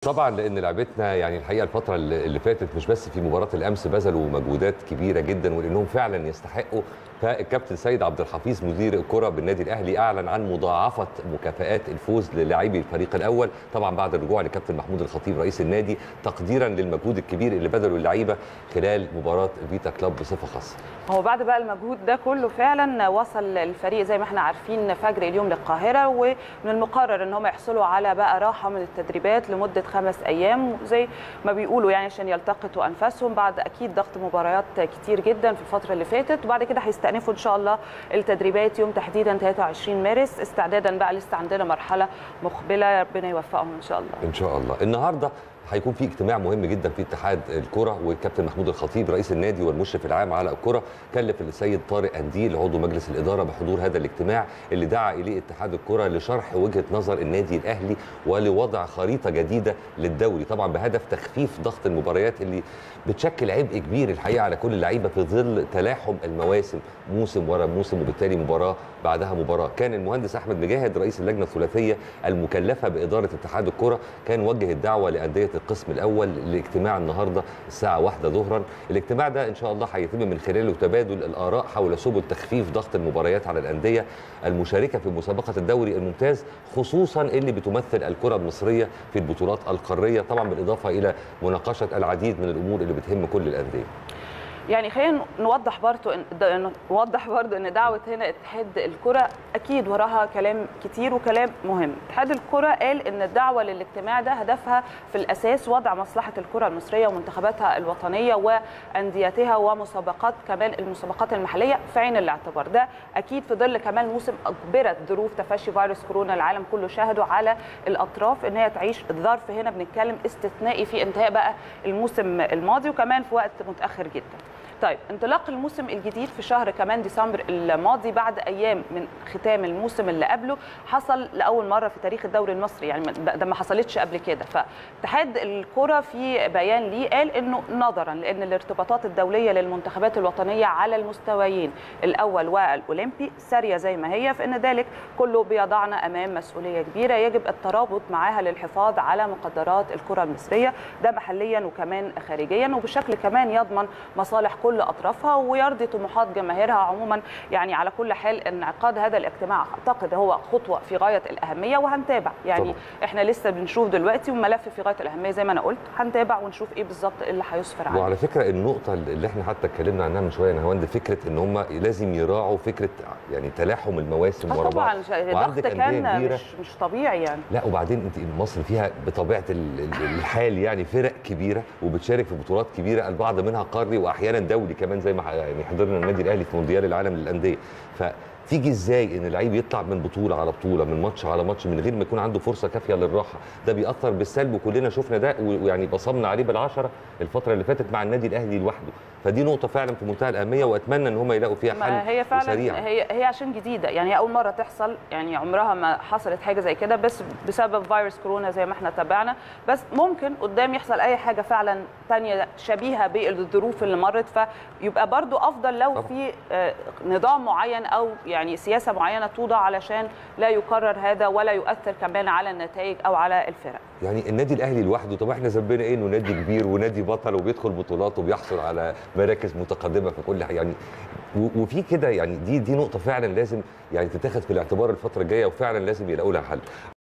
طبعا لان لعبتنا يعني الحقيقه الفتره اللي اللي فاتت مش بس في مباراه الامس بذلوا مجهودات كبيره جدا ولانهم فعلا يستحقوا فالكابتن سيد عبد الحفيظ مدير الكره بالنادي الاهلي اعلن عن مضاعفه مكافآت الفوز للاعبي الفريق الاول طبعا بعد الرجوع لكابتن محمود الخطيب رئيس النادي تقديرا للمجهود الكبير اللي بذله اللعيبه خلال مباراه فيتا كلوب بصفه خاصه هو بعد بقى المجهود ده كله فعلا وصل الفريق زي ما احنا عارفين فجر اليوم للقاهره ومن المقرر ان هم يحصلوا على بقى راحه من التدريبات لمده خمس ايام زي ما بيقولوا يعني عشان يلتقطوا انفاسهم بعد اكيد ضغط مباريات كتير جدا في الفتره اللي فاتت وبعد كده هيستأنفوا ان شاء الله التدريبات يوم تحديدا 23 مارس استعدادا بقى لسه عندنا مرحله مقبله ربنا يوفقهم ان شاء الله ان شاء الله النهارده هيكون في اجتماع مهم جدا في اتحاد الكره والكابتن محمود الخطيب رئيس النادي والمشرف العام على الكره كلف السيد طارق انديل عضو مجلس الاداره بحضور هذا الاجتماع اللي دعا اليه اتحاد الكره لشرح وجهه نظر النادي الاهلي ولوضع خريطه جديده للدوري طبعا بهدف تخفيف ضغط المباريات اللي بتشكل عبء كبير الحقيقه على كل اللعيبه في ظل تلاحم المواسم موسم ورا موسم وبالتالي مباراه بعدها مباراه كان المهندس احمد مجاهد رئيس اللجنه الثلاثيه المكلفه باداره اتحاد الكره كان وجه الدعوه لانديه القسم الاول لاجتماع النهارده الساعه واحدة ظهرا الاجتماع ده ان شاء الله هيتم من خلاله تبادل الاراء حول سبل تخفيف ضغط المباريات على الانديه المشاركه في مسابقه الدوري الممتاز خصوصا اللي بتمثل الكره المصريه في البطولات القاريه طبعا بالاضافه الى مناقشه العديد من الامور اللي بتهم كل الانديه يعني خلينا نوضح برضو ان د- نوضح برضو ان دعوه هنا اتحاد الكره اكيد وراها كلام كتير وكلام مهم اتحاد الكره قال ان الدعوه للاجتماع ده هدفها في الاساس وضع مصلحه الكره المصريه ومنتخباتها الوطنيه وانديتها ومسابقات كمان المسابقات المحليه في عين الاعتبار ده اكيد في ظل كمان موسم اجبرت ظروف تفشي فيروس كورونا العالم كله شهدوا على الاطراف ان هي تعيش الظرف هنا بنتكلم استثنائي في انتهاء بقى الموسم الماضي وكمان في وقت متاخر جدا طيب انطلاق الموسم الجديد في شهر كمان ديسمبر الماضي بعد ايام من ختام الموسم اللي قبله حصل لاول مره في تاريخ الدوري المصري يعني ده ده ما حصلتش قبل كده فاتحاد الكره في بيان ليه قال انه نظرا لان الارتباطات الدوليه للمنتخبات الوطنيه على المستويين الاول والاولمبي ساريه زي ما هي فان ذلك كله بيضعنا امام مسؤوليه كبيره يجب الترابط معاها للحفاظ على مقدرات الكره المصريه ده محليا وكمان خارجيا وبشكل كمان يضمن مصالح كل اطرافها ويرضي طموحات جماهيرها عموما يعني على كل حال انعقاد هذا الاجتماع اعتقد هو خطوه في غايه الاهميه وهنتابع يعني طبعا. احنا لسه بنشوف دلوقتي وملف في غايه الاهميه زي ما انا قلت هنتابع ونشوف ايه بالظبط اللي هيسفر عنه وعلى فكره النقطه اللي احنا حتى اتكلمنا عنها من شويه يا نهاوند فكره ان هم لازم يراعوا فكره يعني تلاحم المواسم آه ورا بعض طبعا ضغط وعندك أندية كان كبيرة. مش مش طبيعي يعني لا وبعدين انت مصر فيها بطبيعه ال- ال- الحال يعني فرق كبيره وبتشارك في بطولات كبيره البعض منها قاري واحيانا دولي كمان زي ما ح- يعني حضرنا النادي الاهلي في مونديال العالم للانديه فتيجي ازاي ان اللعيب يطلع من بطوله على بطوله من ماتش على ماتش من غير ما يكون عنده فرصه كافيه للراحه ده بيأثر بالسلب وكلنا شفنا ده و- ويعني بصمنا عليه بالعشره الفتره اللي فاتت مع النادي الاهلي لوحده فدي نقطه فعلا في منتهى الاهميه واتمنى ان هم يلاقوا فيها حل ما هي فعلا وسريعا هي هي عشان جديده يعني هي اول مره تحصل يعني عمرها ما حصلت حاجه زي كده بس بسبب فيروس كورونا زي ما احنا تابعنا بس ممكن قدام يحصل اي حاجه فعلا تانية شبيهه بالظروف اللي مرت فيبقى برضو افضل لو طبعا. في آه، نظام معين او يعني سياسه معينه توضع علشان لا يكرر هذا ولا يؤثر كمان على النتائج او على الفرق يعني النادي الاهلي لوحده طب احنا ذنبنا ايه انه نادي كبير ونادي بطل وبيدخل بطولات وبيحصل على مراكز متقدمه في كل حاجه يعني و- وفي كده يعني دي دي نقطه فعلا لازم يعني تتاخد في الاعتبار الفتره الجايه وفعلا لازم يلاقوا لها حل